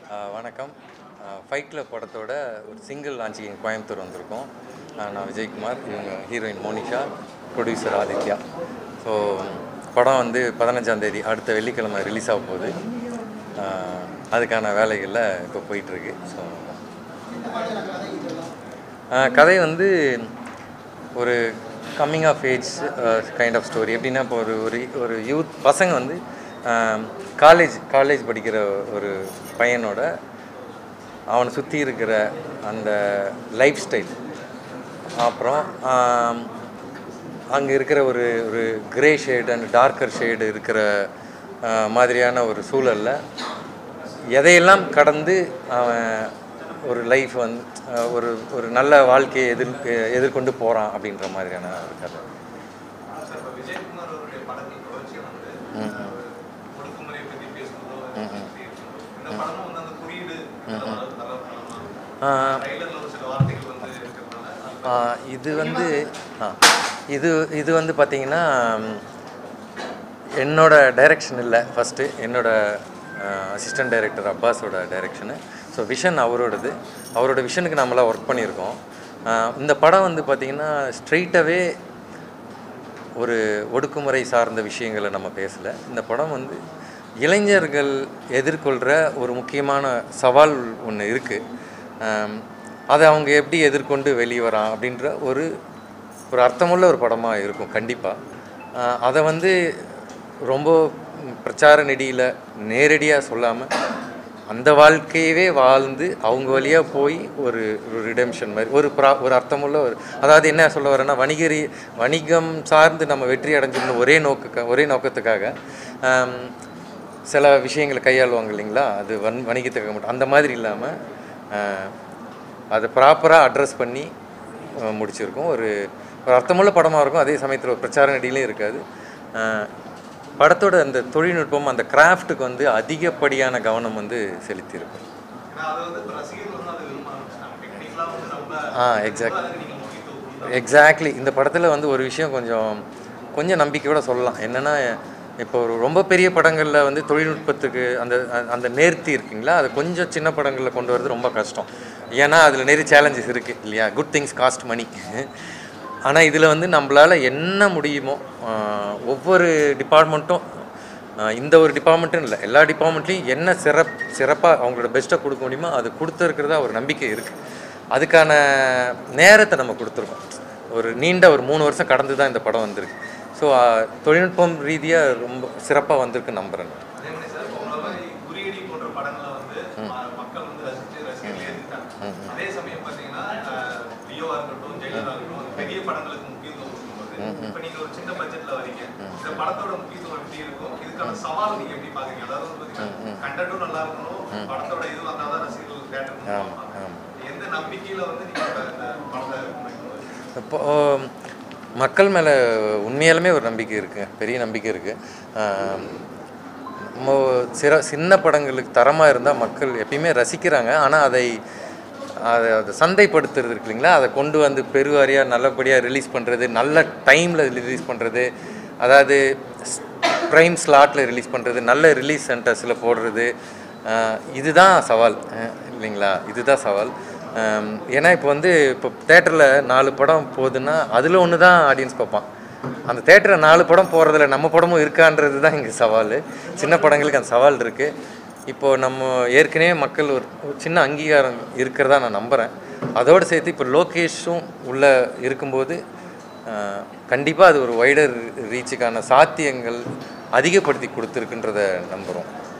ஆஹ் வணக்கம் fight club படத்தோட ஒரு சிங்கிள் லான்ச்சிங் கோயம்புத்தூர் வந்திருக்கோம் ஆஹ் நான் விஜயகுமார் இவங்க heroine Monisha producer Aditya so படம் வந்து பதினஞ்சாம் தேதி அடுத்த வெள்ளிக்கிழமை ரிலீஸ் ஆக போகுது ஆஹ் அதுக்கான வேலைகளில் இப்போ போயிட்டுருக்கு ஸோ கதை வந்து ஒரு coming of age kind of story எப்படின்னா இப்போ ஒரு ஒரு ஒரு யூத் பசங்க வந்து காலேஜ் காலேஜ் படிக்கிற ஒரு பையனோட அவனை சுற்றி இருக்கிற அந்த லைஃப் ஸ்டைல் அப்புறம் அங்கே இருக்கிற ஒரு ஒரு grey shade and darker shade இருக்கிற ஆஹ், மாதிரியான ஒரு சூழலில் எதையெல்லாம் கடந்து அவன் ஒரு லைஃப் வந்து ஆஹ், ஒரு ஒரு நல்ல வாழ்க்கையை எதிர் எதிர்கொண்டு போகிறான் அப்படின்ற மாதிரியான ஒரு கதை சார் இப்போ விஜயகுமார் அவருடைய படங்கள் தொடர்ச்சியாக வந்து ம், ம். ஒடுக்குமுறையை பற்றி பேசும்போதோ ம், ம். இந்த படமும் வந்து அந்த குறியீடு ம், ம். நல்ல படம் ஆஹ், ட்ரைலரில் ஒரு சில வார்த்தைகள் வந்து இருக்கிறதுனால அது ஆ, இது வந்து ஆ இது இது வந்து பார்த்தீங்கன்னா ம், என்னோட டைரக்ஷன் இல்லை ஃபஸ்ட்டு என்னோட அசிஸ்டன்ட் டைரக்டர் அப்பாஸோட டைரக்ஷனு ஸோ விஷன் அவரோடது அவரோட விஷனுக்கு நம்மளாம் ஒர்க் பண்ணியிருக்கோம் ஆ, இந்த படம் வந்து பார்த்திங்கன்னா ஸ்ட்ரெயிட்டாகவே ஒரு ஒடுக்குமுறை சார்ந்த விஷயங்களை நம்ம பேசலை இந்த படம் வந்து இளைஞர்கள் எதிர்கொள்கிற ஒரு முக்கியமான சவால் ஒன்று இருக்குது அதை அவங்க எப்படி எதிர்கொண்டு வெளியே வரான் அப்படின்ற ஒரு ஒரு அர்த்தமுள்ள ஒரு படமாக இருக்கும் கண்டிப்பாக அதை வந்து ரொம்ப பிரச்சார நெடியில் நேரடியாக சொல்லாமல் அந்த வாழ்க்கையவே வாழ்ந்து அவங்க வழியாக போய் ஒரு ஒரு ரிடெம்ஷன் மாதிரி ஒரு ப்ரா ஒரு அர்த்தமுள்ள ஒரு அதாவது என்ன சொல்ல வரேன்னா வணிகரி வணிகம் சார்ந்து நம்ம வெற்றி அடைஞ்சிருந்த ஒரே நோக்க ஒரே நோக்கத்துக்காக ஆம், சில விஷயங்களை கையாளுவாங்க இல்லைங்களா அது வன் வணிகத்துக்காக மட்டும் அந்த மாதிரி இல்லாமல் அதை ப்ராப்பராக அட்ரஸ் பண்ணி அஹ், முடிச்சிருக்கோம் ஒரு ஒரு அர்த்தமுள்ள படமாக இருக்கும் அதே சமயத்தில் ஒரு பிரச்சார நடிலையும் இருக்காது அஹ், படத்தோட அந்த தொழில்நுட்பம் அந்த கிராஃப்ட்டுக்கு வந்து அதிகப்படியான கவனம் வந்து செலுத்தியிருக்கும் ஏன்னா அது வந்து இப்போ ரசிகர்கள் வந்து அதை விரும்ப ஆரம்பிச்சிட்டாங்க டெக்னிக்கலாக வந்து ரொம்ப ஆ எக்ஸாக்ட் அதுக்கு நீங்கள் முக்கியத்துவம் கொடுத்தா எக்ஸாக்ட்லி இந்த படத்தில் வந்து ஒரு விஷயம் கொஞ்சம் கொஞ்சம் நம்பிக்கையோட சொல்லலாம் என்னென்னா இப்போ ஒரு ரொம்ப பெரிய படங்களில் வந்து தொழில்நுட்பத்துக்கு அந்த அ- அந்த நேர்த்தி இருக்குங்களா அது கொஞ்சம் சின்ன படங்களில் கொண்டு வரது ரொம்ப கஷ்டம் ஏன்னா அதில் நிறைய சேலஞ்சஸ் இருக்குது இல்லையா குட் திங்ஸ் காஸ்ட் மணி ஆனால் இதில் வந்து நம்மளால் என்ன முடியுமோ ஆஹ், ஒவ்வொரு டிபார்ட்மெண்ட்டும் இந்த ஒரு டிபார்ட்மெண்ட்டும் இல்லை எல்லா டிபார்ட்மெண்ட்லேயும் என்ன சிறப் சிறப்பாக அவங்களோட பெஸ்ட்டை கொடுக்க முடியுமோ அது கொடுத்துருக்கிறதா ஒரு நம்பிக்கை இருக்குது அதுக்கான நேரத்தை நம்ம கொடுத்துருக்கோம் ஒரு நீண்ட ஒரு மூணு வருஷம் கடந்து தான் இந்த படம் வந்திருக்கு ஸோ தொழில்நுட்பம் ரீதியாக ரொம்ப சிறப்பாக வந்திருக்கு நம்புகிறேன் அதே மாதிரி சார் இப்போ உங்களை மாதிரி குறியீடி போன்ற படங்களை வந்து ம- மக்கள் வந்து ரசித்து ரசிகர்கள் ஏற்றுட்டாங்க அதே சமயம் பார்த்தீங்கன்னா அஹ், லியோவா இருக்கட்டும் ஜெயலலிதா இருக்கட்டும் அந்த பெரிய படங்களுக்கு முக்கியத்துவம் கொடுக்கும்போது இப்போ நீங்கள் ஒரு சின்ன பட்ஜெட்ல வரீங்க இந்த படத்தோட முக்கியத்துவம் எப்படி இருக்கும் இதுக்கான சவால் நீங்க எப்படி பாக்குறீங்க அதாவது வந்து பார்த்தீங்கன்னா கண்டென்ட்டும் நல்லா இருக்கணும் படத்தோட இது வந்தால் தான் ரசிகர்கள் தேட்டருக்கு ஆமாம் ஆமாம் எந்த நம்பிக்கையில வந்து நீங்க இந்த படத்தை முன்வைக்கணும்? இப்போ மக்கள் மேலே உண்மையாலுமே ஒரு நம்பிக்கை இருக்குங்க பெரிய நம்பிக்கை இருக்குது நம்ம சிற சின்ன படங்களுக்கு தரமாக இருந்தால் மக்கள் எப்பயுமே ரசிக்கிறாங்க ஆனால் அதை அதை அதை சந்தைப்படுத்துறது இருக்கு இல்லைங்களா அதை கொண்டு வந்து பெருவாரியாக நல்லபடியாக ரிலீஸ் பண்ணுறது நல்ல டைமில் ரிலீஸ் பண்ணுறது அதாவது ப்ரைம் ஸ்லாட்டில் ரிலீஸ் பண்ணுறது நல்ல ரிலீஸ் சென்டர்ஸில் போடுறது ஆஹ் இதுதான் சவால் ஆஹ் இல்லைங்களா இதுதான் சவால் ஆம், ஏன்னா இப்போ வந்து இப்போ தேட்டரில் நாலு படம் போகுதுன்னா அதில் ஒன்று தான் ஆடியன்ஸ் பார்ப்பான் அந்த தேட்டரில் நாலு படம் போகிறதுல நம்ம படமும் இருக்கான்றது தான் இங்கே சவால் சின்ன படங்களுக்கு அந்த சவால் இருக்குது இப்போது நம்ம ஏற்கனவே மக்கள் ஒரு ஒரு சின்ன அங்கீகாரம் இருக்கிறதா நான் நம்புகிறேன் அதோடு சேர்த்து இப்போ லோகேஷும் உள்ளே இருக்கும்போது கண்டிப்பாக அது ஒரு வைடர் ரீச்சுக்கான சாத்தியங்கள் அதிகப்படுத்தி கொடுத்துருக்குன்றத நம்புகிறோம்